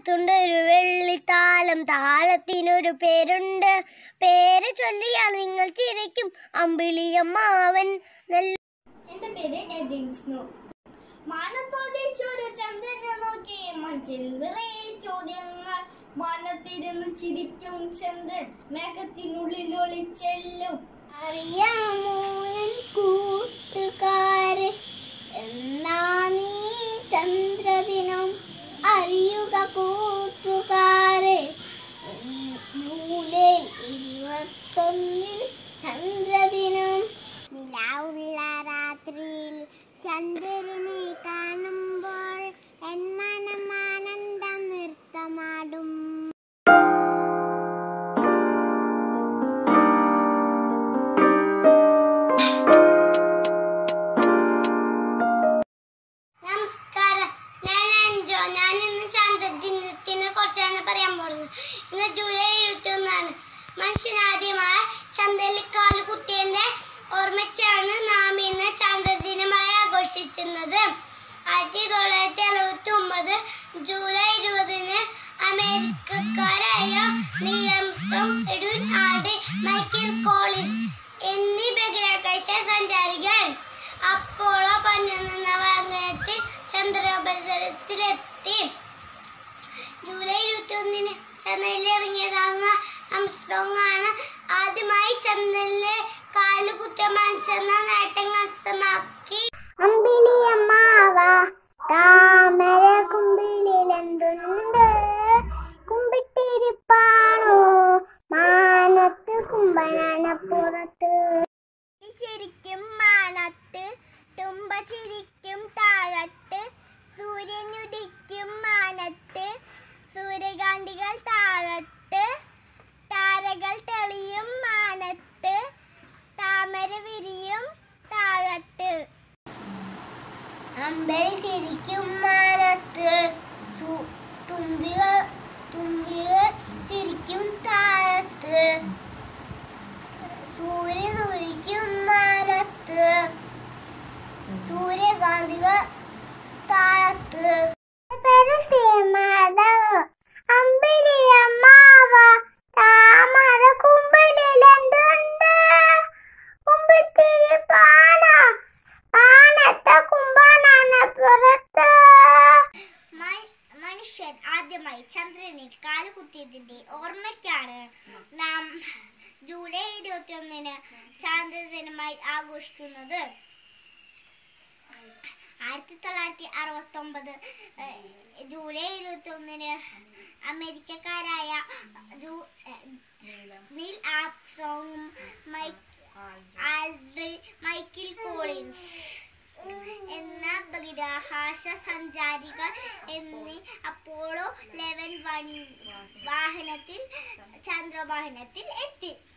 അടുത്തുണ്ട് ഒരു വെള്ളിത്താലം താളത്തിനൊരു പേരുണ്ട് പേര് ചൊല്ലിയാൽ നിങ്ങൾ ചിരിക്കും അമ്പിളിയമ്മാവൻ നല്ല എന്റെ പേര് എഡിൻ സ്നോ മാനത്തോദിച്ചൊരു ചന്ദ്രനെ നോക്കി മഞ്ചിൽ നിറയെ ചോദ്യങ്ങൾ മാനത്തിരുന്ന് ചിരിക്കും ചന്ദ്രൻ മേഘത്തിനുള്ളിൽ ഒളിച്ചെല്ലും അറിയാമോ എൻ കൂട്ടുകാരെ എന്നാ നീ ചന്ദ്രദിനം അറിയുക കൂട്ടുകാരെ ജൂലൈ ഇരുപത്തൊന്നിൽ ചന്ദ്രദിനം നിലാവുള്ള രാത്രിയിൽ ചന്ദ്രനെ കാണുമ്പോൾ എൻ മനം ആനന്ദം നൃത്തമാടും നമസ്കാരം ഞാൻ അഞ്ജോ ഞാൻ ഇന്ന് ചന്ദ്രദിനത്തിനെ കുറിച്ചാണ് പറയാൻ പോകുന്നത് ഇന്ന് ജൂലൈ ഇരുപത്തി ഒന്നാണ് മനുഷ്യനാദ്യമായ ചന്ദ്രനിൽ കാല് കുത്തിയതിന്റെ ഓർമ്മിച്ചാണ് നാം ഇന്ന് ചന്ദ്രദിനമായി ആഘോഷിക്കുന്നത് ആയിരത്തി തൊള്ളായിരത്തി അറുപത്തി ഒമ്പത് ജൂലൈ ഇരുപതിന് അമേരിക്കക്കാരായ Neil Armstrong, Edwin Aldrin, Michael Collins എന്നീ ബഹിരാകാശ സഞ്ചാരികൾ അപ്പോളോ പതിനൊന്ന വാഹനത്തിൽ ചന്ദ്രോപരിതലത്തിലെത്തി ജൂലൈ ഇരുപത്തി ഒന്നിന് ചന്ദ്രനിൽ ഇറങ്ങിയതാകുന്ന ആംസ്ട്രോങ് ആണ് ആദ്യമായി ചന്ദ്രനിൽ കാലുകുത്തിയ മനുഷ്യന്ന നേട്ടം കരസ്ഥമാക്കി അമ്പിളിയമ്മാവ താമര കുമ്പിളിലെന്തുണ്ട് കുമ്പിട്ടിരിപ്പാണോ മാനത്ത് കുമ്പനാനപ്പുറത്ത് ചിരിക്കും മാനത്ത് തുമ്പ ചിരിക്കും താഴത്ത് സൂര്യനുദിക്കും മാനത്ത് സൂര്യകാന്തികൾ താഴത്ത് താരകൾ തെളിയും മാനത്ത് താമര വിരിയും താഴത്ത് അമ്പഴി ചിരിക്കും മാനത്ത് സു- തുമ്പികൾ തുമ്പികൾ ചിരിക്കും താഴത്ത് സൂര്യൻ ഉദിക്കും മാനത്ത് സൂര്യകാന്തികൾ താഴത്ത് പേര് സീമാധവ് അമ്പിളിയമ്മാവ താമര കുമ്പിളിലെന്തുണ്ട് കുമ്പിത്തിരി പാന പാനത്തെ കുമ്പാനാണ് പുറത്ത് മനുഷ്യൻ ആദ്യമായി ചന്ദ്രനിൽ കാലുകുത്തിയതിന്റെ ഓർമ്മയ്ക്കാണ് നാം ജൂലൈ ഇരുപത്തി ഒന്നിന് ചാന്ദ്രദിനമായി ആഘോഷിക്കുന്നത് ആയിരത്തി തൊള്ളായിരത്തി അറുപത്തി ഒമ്പത് ജൂലൈ ഇരുപത്തി ഒന്നിന് അമേരിക്കക്കാരായ ജൂ- ഏഹ്, നീൽ ആംസ്ട്രോങ്ങും മൈക്ക് ആൽഡ്രിൻ മൈക്കിൾ കോളിൻസ് എന്ന ബഹിരാകാശ സഞ്ചാരികൾ എന്നീ അപ്പോളോ ലെവൻ വൺ വാഹനത്തിൽ ചന്ദ്രവാഹനത്തിൽ എത്തി